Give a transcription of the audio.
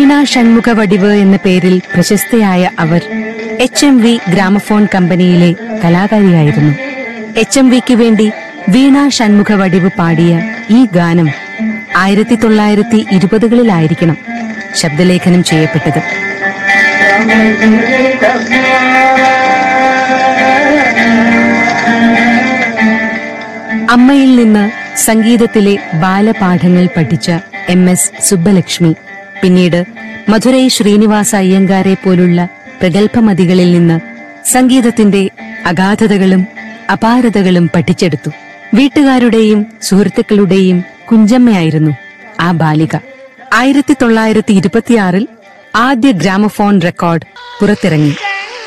വീണ ഷൺമുഖ വടിവ് എന്ന പേരിൽ പ്രശസ്തയായ അവർ H M V gramophone company കലാകാരിയായിരുന്നു എച്ച് എം വിക്ക് വേണ്ടി വീണ ഷൺമുഖ വടിവ് പാടിയ ഈ ഗാനം ആയിരത്തി തൊള്ളായിരത്തി ഇരുപതുകളിലായിരിക്കണം ശബ്ദലേഖനം ചെയ്യപ്പെട്ടത് അമ്മയിൽ നിന്ന് സംഗീതത്തിലെ ബാലപാഠങ്ങൾ പഠിച്ച എം എസ് സുബ്ബലക്ഷ്മി പിന്നീട് മധുരൈ ശ്രീനിവാസ അയ്യങ്കാരെ പോലുള്ള പ്രഗത്ഭമതികളിൽ നിന്ന് സംഗീതത്തിന്റെ അഗാധതകളും അപാരതകളും പഠിച്ചെടുത്തു വീട്ടുകാരുടെയും സുഹൃത്തുക്കളുടെയും കുഞ്ചമ്മയായിരുന്നു ആ ബാലിക ആയിരത്തി തൊള്ളായിരത്തി ഇരുപത്തിയാറിൽ ആദ്യ ഗ്രാമഫോൺ റെക്കോർഡ് പുറത്തിറങ്ങി